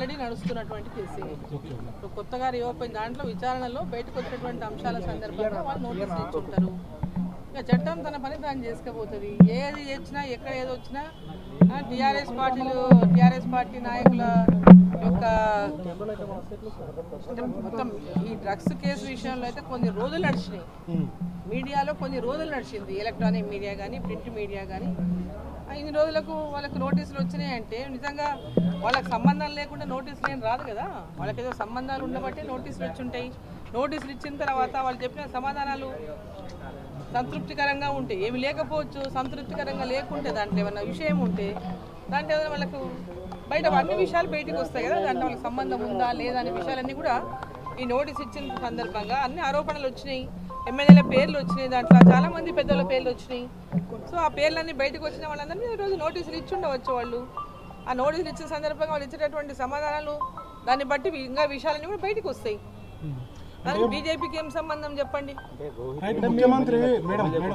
Already నడుస్తున్నటువంటి case ఇది. Okay ఇప్పుడు కొత్తగా రీఓపెన్ దాంట్లో విచారణలో బయటకు వచ్చినటువంటి అంశాల సందర్భంగా వాళ్ళు నోటీసులు ఇచ్చుంటారు ఇక చట్టం తన పని తాను చేసుకపోతుంది ఏది వచ్చినా ఎక్కడ ఏది వచ్చినా టీఆర్ఎస్ పార్టీలు టీఆర్ఎస్ పార్టీ నాయకుల యొక్క అంటే మొత్తం ఈ డ్రగ్స్ కేసు విషయంలో అయితే కొన్ని రోజులు నడిచినాయి మీడియాలో కొన్ని రోజులు నడిచింది ఎలక్ట్రానిక్ మీడియా కానీ ప్రింట్ మీడియా కానీ ఇన్ని రోజులకు వాళ్ళకి నోటీసులు వచ్చినాయి అంటే నిజంగా వాళ్ళకి సంబంధం లేకుండా నోటీసులు ఏం రాదు కదా వాళ్ళకి ఏదో సంబంధాలు ఉండబట్టే నోటీసులు వచ్చి ఉంటాయి నోటీసులు ఇచ్చిన తర్వాత వాళ్ళు చెప్పిన సమాధానాలు సంతృప్తికరంగా ఉంటాయి ఏమి లేకపోవచ్చు సంతృప్తికరంగా లేకుంటే దాంట్లో ఏమన్నా విషయం ఉంటే దాంట్లో ఏదైనా వాళ్ళకు బయట అన్ని విషయాలు బయటకు వస్తాయి కదా దాంట్లో వాళ్ళకి సంబంధం ఉందా లేదా అనే విషయాలన్నీ కూడా ఈ నోటీస్ ఇచ్చిన సందర్భంగా అన్ని ఆరోపణలు వచ్చినాయి ఎమ్మెల్యేల పేర్లు వచ్చినాయి దాంట్లో చాలా మంది పెద్దల పేర్లు వచ్చినాయి సో ఆ పేర్లన్నీ బయటకు వచ్చిన వాళ్ళందరినీ ఈరోజు నోటీసులు ఇచ్చి ఉండవచ్చు వాళ్ళు ఆ నోటీసులు ఇచ్చిన సందర్భంగా వాళ్ళు ఇచ్చేటటువంటి సమాధానాలు దాన్ని బట్టి ఇంకా విషయాలన్నీ కూడా బయటకు వస్తాయి దానికి బీజేపీకి ఏం సంబంధం చెప్పండి రైట్ ముఖ్యమంత్రి మేడం మేడం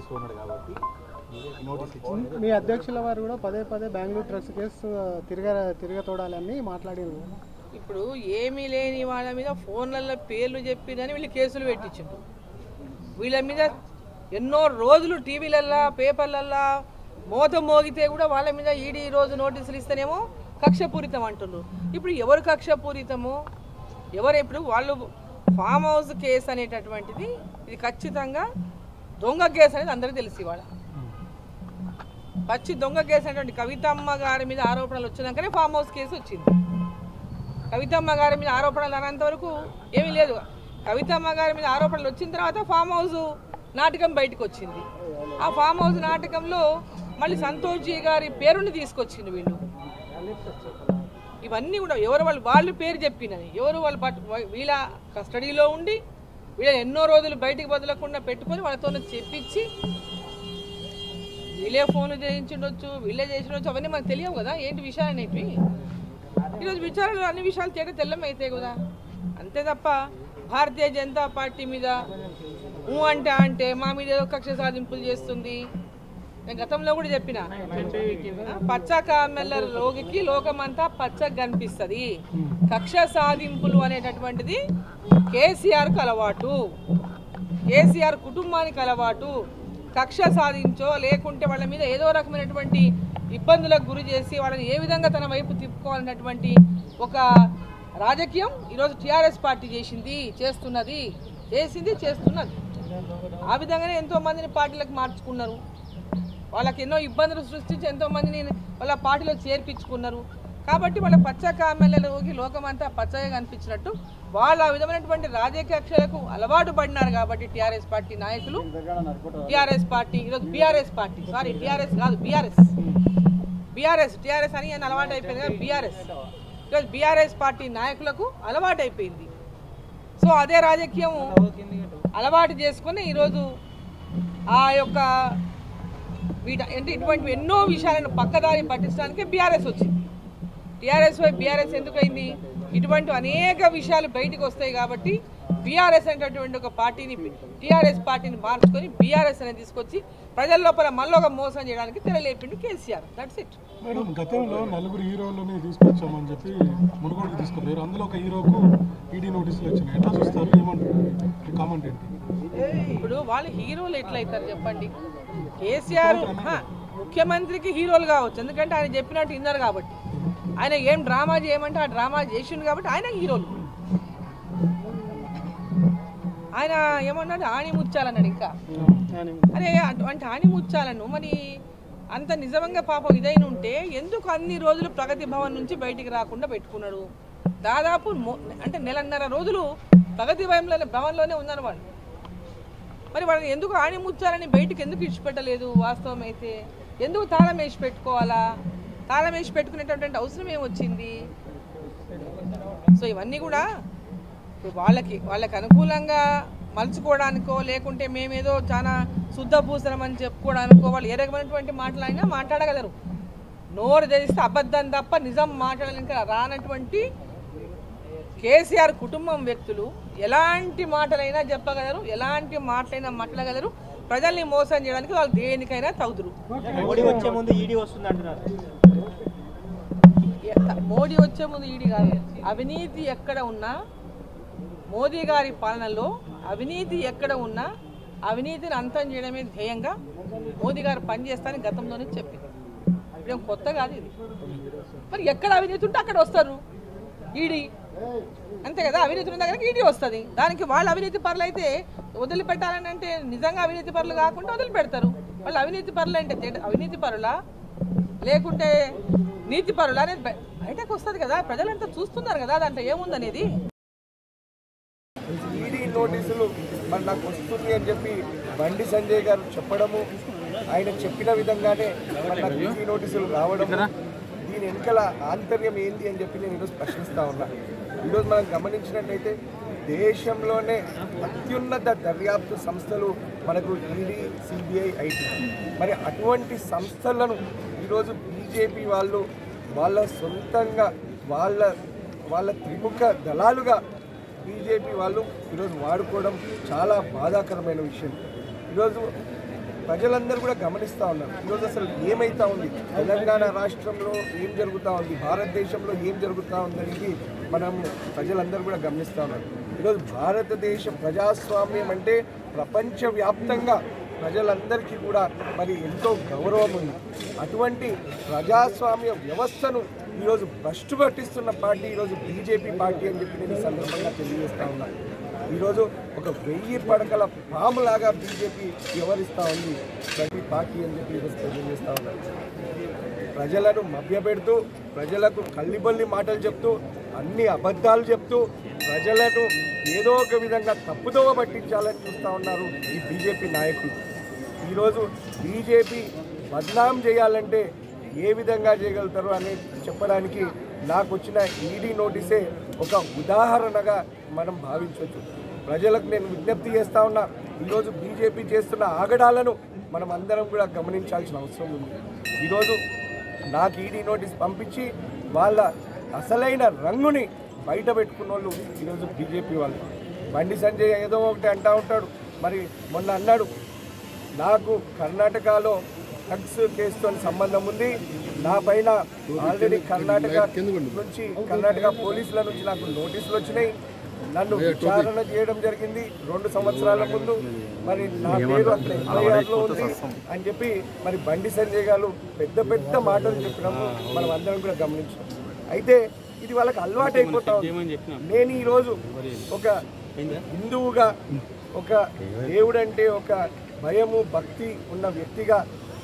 మీ అధ్యక్షుల వారు కూడా పదే పదే బెంగళూరు డ్రగ్స్ కేసు తిరగ తిరగతోడాలని మాట్లాడారు ఇప్పుడు ఏమీ లేని వాళ్ళ మీద ఫోన్లలో పేర్లు చెప్పిదని వీళ్ళు కేసులు పెట్టించిండ్రు వీళ్ళ మీద ఎన్నో రోజులు టీవీలల్లా పేపర్లల్లా మోత మోగితే కూడా వాళ్ళ మీద ఈడీ రోజు నోటీసులు ఇస్తేనేమో కక్షపూరితం అంటున్నారు ఇప్పుడు ఎవరు కక్షపూరితమో ఎవరు ఇప్పుడు వాళ్ళు ఫామ్ హౌస్ కేసు అనేటటువంటిది ఇది ఖచ్చితంగా దొంగ కేసు అనేది అందరికీ తెలిసి ఇవాళ పచ్చి దొంగ కేసు అనేటువంటి కవితమ్మ గారి మీద ఆరోపణలు వచ్చినాకనే ఫామ్ హౌస్ కేసు వచ్చింది కవితమ్మ గారి మీద ఆరోపణలు అనంత వరకు ఏమీ లేదు కవితమ్మ గారి మీద ఆరోపణలు వచ్చిన తర్వాత ఫామ్ హౌస్ నాటకం బయటకు వచ్చింది ఆ ఫామ్ హౌస్ నాటకంలో మళ్ళీ సంతోష్ జీ గారి పేరుని తీసుకొచ్చింది వీళ్ళు ఇవన్నీ కూడా ఎవరు వాళ్ళు వాళ్ళు పేరు చెప్పినని ఎవరు వాళ్ళు పట్టు వీళ్ళ కస్టడీలో ఉండి వీళ్ళ ఎన్నో రోజులు బయటికి వదలకుండా పెట్టుకొని వాళ్ళతో చెప్పించి వీళ్ళే ఫోన్లు చేయించుండొచ్చు వీళ్ళే చేసిండొచ్చు అవన్నీ మనకు తెలియవు కదా ఏంటి విషయాలు అనేటివి ఈరోజు విచారణలో అన్ని విషయాలు తేట తెల్లం అయితే కదా అంతే తప్ప భారతీయ జనతా పార్టీ మీద ఊ అంటే అంటే మా మీద ఏదో కక్ష సాధింపులు చేస్తుంది నేను గతంలో కూడా చెప్పిన పచ్చ కామెల్ల రోగికి లోకమంతా పచ్చగా కనిపిస్తుంది కక్ష సాధింపులు అనేటటువంటిది కేసీఆర్కు అలవాటు కేసీఆర్ కుటుంబానికి అలవాటు కక్ష సాధించో లేకుంటే వాళ్ళ మీద ఏదో రకమైనటువంటి ఇబ్బందులకు గురి చేసి వాళ్ళని ఏ విధంగా తన వైపు తిప్పుకోవాలన్నటువంటి ఒక రాజకీయం ఈరోజు టీఆర్ఎస్ పార్టీ చేసింది చేస్తున్నది చేసింది చేస్తున్నది ఆ విధంగానే ఎంతో మందిని పార్టీలకు మార్చుకున్నారు వాళ్ళకి ఎన్నో ఇబ్బందులు సృష్టించి ఎంతో మందిని వాళ్ళ పార్టీలో చేర్పించుకున్నారు కాబట్టి వాళ్ళ పచ్చ కామెల్లలోకి లోకమంతా పచ్చగా కనిపించినట్టు వాళ్ళు ఆ విధమైనటువంటి రాజకీయ కక్షలకు అలవాటు పడినారు కాబట్టి టీఆర్ఎస్ పార్టీ నాయకులు టీఆర్ఎస్ పార్టీ ఈరోజు బీఆర్ఎస్ పార్టీ సారీ టీఆర్ఎస్ కాదు బీఆర్ఎస్ బీఆర్ఎస్ టీఆర్ఎస్ అని అని అలవాటు అయిపోయింది కదా బీఆర్ఎస్ ఈరోజు బీఆర్ఎస్ పార్టీ నాయకులకు అలవాటు అయిపోయింది సో అదే రాజకీయం అలవాటు చేసుకుని ఈరోజు ఆ యొక్క వీట అంటే ఇటువంటి ఎన్నో విషయాలను పక్కదారి పట్టించడానికి బీఆర్ఎస్ వచ్చింది టీఆర్ఎస్ వై బీఆర్ఎస్ ఎందుకు అయింది ఇటువంటి అనేక విషయాలు బయటకు వస్తాయి కాబట్టి బీఆర్ఎస్ అనేటటువంటి ఒక పార్టీని టీఆర్ఎస్ పార్టీని మార్చుకొని బీఆర్ఎస్ అనేది తీసుకొచ్చి ప్రజల లోపల మళ్ళీ ఒక మోసం చేయడానికి తెరలేపిండు కేసీఆర్ దట్స్ ఇట్ మేడం గతంలో నలుగురు హీరోలని తీసుకొచ్చామని చెప్పి మునుగోడుకు తీసుకుపోయారు అందులో ఒక హీరోకు ఈడీ నోటీసులు వచ్చినాయి ఎట్లా చూస్తారు ఏమంటారు మీ కామెంట్ ఏంటి ఇప్పుడు వాళ్ళు హీరోలు ఎట్లయితారు చెప్పండి కేసీఆర్ హా, ముఖ్యమంత్రికి హీరోలు కావచ్చు ఎందుకంటే ఆయన చెప్పినట్టు విన్నారు కాబట్టి ఆయన ఏం డ్రామా చేయమంటే ఆ డ్రామా చేసిండు కాబట్టి ఆయన హీరోలు ఆయన ఏమన్నాడు ఆణి ముచ్చాలన్నాడు ఇంకా అరే అటువంటి ఆణి ముచ్చాలను మరి అంత నిజంగా పాపం ఇదైన ఉంటే ఎందుకు అన్ని రోజులు ప్రగతి భవన్ నుంచి బయటికి రాకుండా పెట్టుకున్నాడు దాదాపు మొ- అంటే నెలన్నర రోజులు ప్రగతి భవన్లోనే భవన్లోనే ఉన్నారు వాళ్ళు మరి వాళ్ళని ఎందుకు ఆణిముచ్చాలని బయటికి ఎందుకు ఇచ్చిపెట్టలేదు వాస్తవం అయితే ఎందుకు తాళం వేసి పెట్టుకోవాలా తాళం వేసి పెట్టుకునేటటువంటి అవసరం ఏమొచ్చింది సో ఇవన్నీ కూడా ఇప్పుడు వాళ్ళకి వాళ్ళకి అనుకూలంగా మలుచుకోవడానికో లేకుంటే మేమేదో చాలా శుద్ధ పూసలం అని చెప్పుకోవడానికో వాళ్ళు ఏ రకమైనటువంటి మాటలైనా మాట్లాడగలరు నోరు తెరిస్తే అబద్ధం తప్ప నిజం మాట్లాడడానికి రానటువంటి కేసీఆర్ కుటుంబం వ్యక్తులు ఎలాంటి మాటలైనా చెప్పగలరు ఎలాంటి మాటలైనా మాట్లాడగలరు ప్రజల్ని మోసం చేయడానికి వాళ్ళు దేనికైనా తగుదురు మోడీ వచ్చే ముందు ఈడీ వస్తుంది అంటున్నారు మోడీ వచ్చే ముందు ఈడీ కాదు అవినీతి ఎక్కడ ఉన్నా మోదీ గారి పాలనలో అవినీతి ఎక్కడ ఉన్నా అవినీతిని అంతం చేయడమే ధ్యేయంగా మోదీ గారు పనిచేస్తానని గతంలోనే చెప్పింది ఇప్పుడేం కొత్త కాదు ఇది మరి ఎక్కడ అవినీతి ఉంటే అక్కడ వస్తారు ఈడీ అంతే కదా అవినీతి ఉన్న దగ్గర ఈడీ వస్తుంది దానికి వాళ్ళు అవినీతి పరులు అయితే వదిలిపెట్టాలని అంటే నిజంగా అవినీతి పరులు కాకుండా వదిలిపెడతారు వాళ్ళు అవినీతి పరులు అంటే తేడా- అవినీతి పరులా లేకుంటే నీతి పరులా అనేది బయ- బయటకు వస్తుంది కదా ప్రజలంతా చూస్తున్నారు కదా దాంట్లో ఏముందనేది ఈడీ నోటీసులు మరి నాకు వస్తుంది అని చెప్పి బండి సంజయ్ గారు చెప్పడము ఆయన చెప్పిన విధంగానే మరి నాకు ఈడీ నోటీసులు రావడం దీని వెనకాల ఆంతర్యం ఏంది అని చెప్పి నేను ఈరోజు ప్రశ్నిస్తా ఉన్నా ఈరోజు మనం గమనించినట్టయితే దేశంలోనే అత్యున్నత దర్యాప్తు సంస్థలు మనకు ఈడీ సిబిఐ ఐటీ మరి అటువంటి సంస్థలను ఈరోజు బీజేపీ వాళ్ళు వాళ్ళ సొంతంగా వాళ్ళ వాళ్ళ త్రిముఖ దళాలుగా బీజేపీ వాళ్ళు ఈరోజు వాడుకోవడం చాలా బాధాకరమైన విషయం ఈరోజు ప్రజలందరూ కూడా గమనిస్తూ ఉన్నారు ఈరోజు అసలు ఏమైతా ఉంది తెలంగాణ రాష్ట్రంలో ఏం జరుగుతూ ఉంది భారతదేశంలో ఏం జరుగుతూ ఉంది అనేది మనం ప్రజలందరూ కూడా గమనిస్తూ ఉన్నారు ఈరోజు భారతదేశ ప్రజాస్వామ్యం అంటే ప్రపంచవ్యాప్తంగా ప్రజలందరికీ కూడా మరి ఎంతో గౌరవం ఉంది అటువంటి ప్రజాస్వామ్య వ్యవస్థను ఈరోజు భ్రష్టు పట్టిస్తున్న పార్టీ ఈరోజు బీజేపీ పార్టీ అని చెప్పి నేను ఈ సందర్భంగా తెలియజేస్తా ఉన్నాను ఈరోజు ఒక వెయ్యి పడకల పాములాగా బీజేపీ వ్యవహరిస్తూ ఉంది ప్రతి పార్టీ అని చెప్పి ఈరోజు తెలియజేస్తా ఉన్నారు ప్రజలను మభ్యపెడుతూ ప్రజలకు కల్లిబల్లి మాటలు చెప్తూ అన్ని అబద్ధాలు చెప్తూ ప్రజలను ఏదో ఒక విధంగా తప్పుదోవ పట్టించాలని చూస్తూ ఉన్నారు ఈ బీజేపీ నాయకులు ఈరోజు బీజేపీ బదనాం చేయాలంటే ఏ విధంగా చేయగలుగుతారు అని చెప్పడానికి నాకు వచ్చిన ఈడీ నోటీసే ఒక ఉదాహరణగా మనం భావించవచ్చు ప్రజలకు నేను విజ్ఞప్తి చేస్తా ఉన్నా ఈరోజు బీజేపీ చేస్తున్న ఆగడాలను మనం అందరం కూడా గమనించాల్సిన అవసరం ఉంది ఈరోజు నాకు ఈడీ నోటీస్ పంపించి వాళ్ళ అసలైన రంగుని బయట పెట్టుకున్న వాళ్ళు ఈరోజు బీజేపీ వాళ్ళు బండి సంజయ్ ఏదో ఒకటి అంటా ఉంటాడు మరి మొన్న అన్నాడు నాకు కర్ణాటకలో డ్రగ్స్ కేసుతో సంబంధం ఉంది నా పైన ఆల్రెడీ కర్ణాటక నుంచి కర్ణాటక పోలీసుల నుంచి నాకు నోటీసులు వచ్చినాయి నన్ను విచారణ చేయడం జరిగింది రెండు సంవత్సరాల ముందు మరి నా పేరు అక్కడ ఎఫ్ఐఆర్ లో ఉంది అని చెప్పి మరి బండి సంజయ్ గారు పెద్ద పెద్ద మాటలు చెప్పడం మనం అందరం కూడా గమనించాం అయితే ఇది వాళ్ళకి అలవాటు అయిపోతా ఉంది నేను ఈరోజు ఒక హిందువుగా ఒక దేవుడంటే ఒక భయము భక్తి ఉన్న వ్యక్తిగా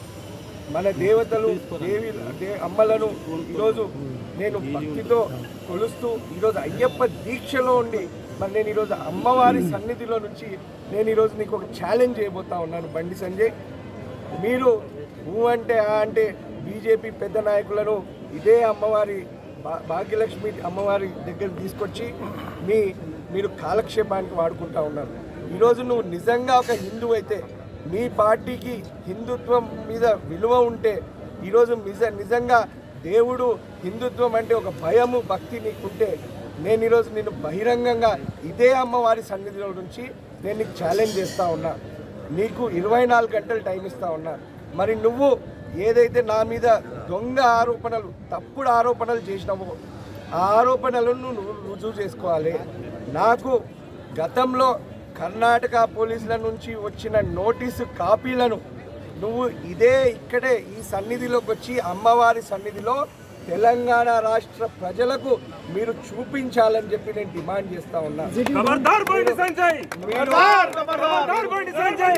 మన దేవతలు దేవి దే- అమ్మలను ఈరోజు నేను భక్తితో కొలుస్తూ ఈరోజు అయ్యప్ప దీక్షలో ఉండి మరి నేను ఈరోజు అమ్మవారి సన్నిధిలో నుంచి నేను ఈరోజు నీకు ఒక ఛాలెంజ్ చేయబోతా ఉన్నాను బండి సంజయ్ మీరు ఊ అంటే ఆ అంటే బీజేపీ పెద్ద నాయకులను ఇదే అమ్మవారి భా- భాగ్యలక్ష్మి అమ్మవారి దగ్గర తీసుకొచ్చి మీ మీరు కాలక్షేపానికి వాడుకుంటా ఉన్నారు ఈరోజు నువ్వు నిజంగా ఒక హిందువు అయితే మీ పార్టీకి హిందుత్వం మీద విలువ ఉంటే ఈరోజు నిజ నిజంగా దేవుడు హిందుత్వం అంటే ఒక భయము భక్తి నీకుంటే నేను ఈరోజు నిన్ను బహిరంగంగా ఇదే అమ్మవారి సన్నిధిలో నుంచి నేను నీకు ఛాలెంజ్ చేస్తా ఉన్నా నీకు ఇరవై నాలుగు గంటలు టైం ఇస్తా ఉన్నా మరి నువ్వు ఏదైతే నా మీద దొంగ ఆరోపణలు తప్పుడు ఆరోపణలు చేసినావో ఆ ఆరోపణలను నువ్వు రుజువు చేసుకోవాలి నాకు గతంలో కర్ణాటక పోలీసుల నుంచి వచ్చిన నోటీసు కాపీలను నువ్వు ఇదే ఇక్కడే ఈ సన్నిధిలోకి వచ్చి అమ్మవారి సన్నిధిలో తెలంగాణ రాష్ట్ర ప్రజలకు మీరు చూపించాలని చెప్పి నేను డిమాండ్ చేస్తా ఉన్నా खबरदार बंडी संजय మీరు खबरदार बंडी संजय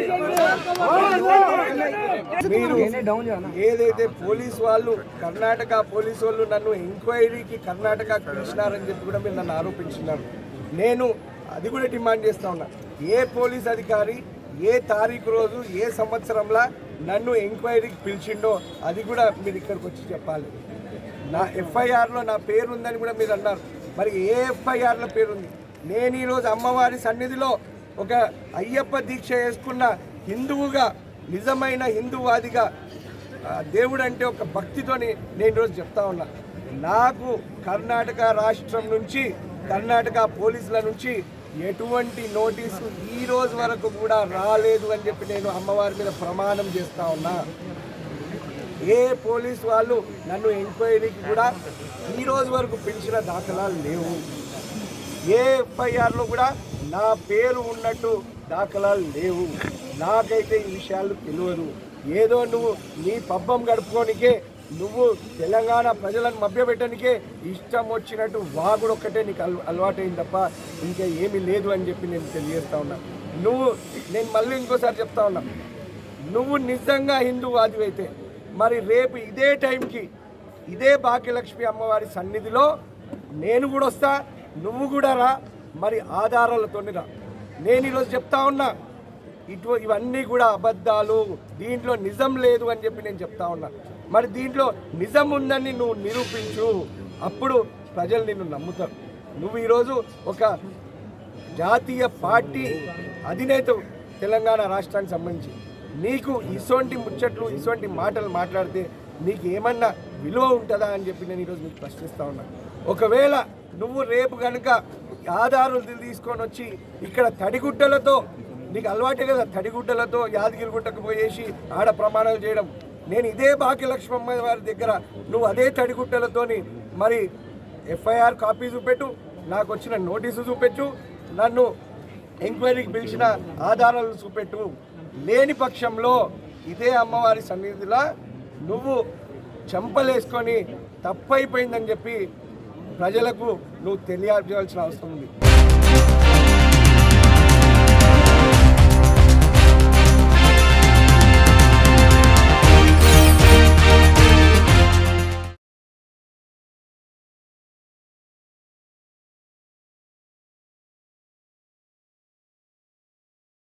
మీరు ఏదైతే పోలీస్ వాళ్ళు కర్ణాటక పోలీస్ వాళ్ళు నన్ను ఎంక్వైరీకి కర్ణాటక పిలిచినారని చెప్పి కూడా మీరు నన్ను ఆరోపించినారు నేను అది కూడా డిమాండ్ చేస్తా ఉన్నా ఏ పోలీస్ అధికారి ఏ తారీఖు రోజు ఏ సంవత్సరంలో నన్ను ఎంక్వైరీకి పిలిచిండో అది కూడా మీరు ఇక్కడికి వచ్చి చెప్పాలి నా ఎఫ్ఐఆర్లో నా పేరు ఉందని కూడా మీరు అన్నారు మరి ఏ ఎఫ్ఐఆర్లో పేరుంది నేను ఈరోజు అమ్మవారి సన్నిధిలో ఒక అయ్యప్ప దీక్ష చేసుకున్న హిందువుగా నిజమైన హిందువాదిగా ఆ, దేవుడు అంటే ఒక భక్తితోని నేను ఈరోజు చెప్తా ఉన్నా నాకు కర్ణాటక రాష్ట్రం నుంచి కర్ణాటక పోలీసుల నుంచి ఎటువంటి నోటీసు ఈ రోజు వరకు కూడా రాలేదు అని చెప్పి నేను అమ్మవారి మీద ప్రమాణం చేస్తా ఉన్నా ఏ పోలీస్ వాళ్ళు నన్ను ఎంక్వైరీకి కూడా ఈ రోజు వరకు పిలిచిన దాఖలాలు లేవు ఏ ఎఫ్ఐఆర్లో కూడా నా పేరు ఉన్నట్టు దాఖలాలు లేవు నాకైతే ఈ విషయాలు తెలియదు ఏదో నువ్వు నీ పబ్బం గడుపుకోనికే నువ్వు తెలంగాణ ప్రజలను మభ్యపెట్టడానికే ఇష్టం వచ్చినట్టు వాగుడు ఒక్కటే నీకు అల్ అలవాటైంది తప్ప ఇంకా ఏమీ లేదు అని చెప్పి నేను తెలియజేస్తా ఉన్నా నువ్వు నేను మళ్ళీ ఇంకోసారి చెప్తా ఉన్నా నువ్వు నిజంగా హిందూవాది అయితే మరి రేపు ఇదే టైంకి ఇదే భాగ్యలక్ష్మి అమ్మవారి సన్నిధిలో నేను కూడా వస్తా నువ్వు కూడా రా మరి ఆధారాలతోని రా నేను ఈరోజు చెప్తా ఉన్నా ఇటు ఇవన్నీ కూడా అబద్ధాలు దీంట్లో నిజం లేదు అని చెప్పి నేను చెప్తా ఉన్నా మరి దీంట్లో నిజం ఉందని నువ్వు నిరూపించు అప్పుడు ప్రజలు నిన్ను నమ్ముతారు నువ్వు ఈరోజు ఒక జాతీయ పార్టీ అధినేత తెలంగాణ రాష్ట్రానికి సంబంధించి నీకు ఇసొంటి ముచ్చట్లు ఇసొంటి మాటలు మాట్లాడితే నీకు ఏమన్నా విలువ ఉంటుందా అని చెప్పి నేను ఈరోజు మీకు ప్రశ్నిస్తా ఉన్నా ఒకవేళ నువ్వు రేపు కనుక ఆధారాలు తీసుకొని వచ్చి ఇక్కడ తడిగుడ్డలతో నీకు అలవాటే కదా తడిగుడ్డలతో యాదగిరి గుట్టకు పోయేసి ఆడ ప్రమాణాలు చేయడం నేను ఇదే భాగ్యలక్ష్మమ్మ వారి దగ్గర నువ్వు అదే తడిగుడ్డలతోని మరి ఎఫ్ఐఆర్ కాపీ చూపెట్టు నాకు వచ్చిన నోటీసు చూపెట్టు నన్ను ఎంక్వైరీకి పిలిచిన ఆధారాలు చూపెట్టు లేని పక్షంలో ఇదే అమ్మవారి సన్నిధిలో నువ్వు చెంపలేసుకొని తప్పైపోయిందని చెప్పి ప్రజలకు నువ్వు తెలియజేయాల్సిన అవసరం ఉంది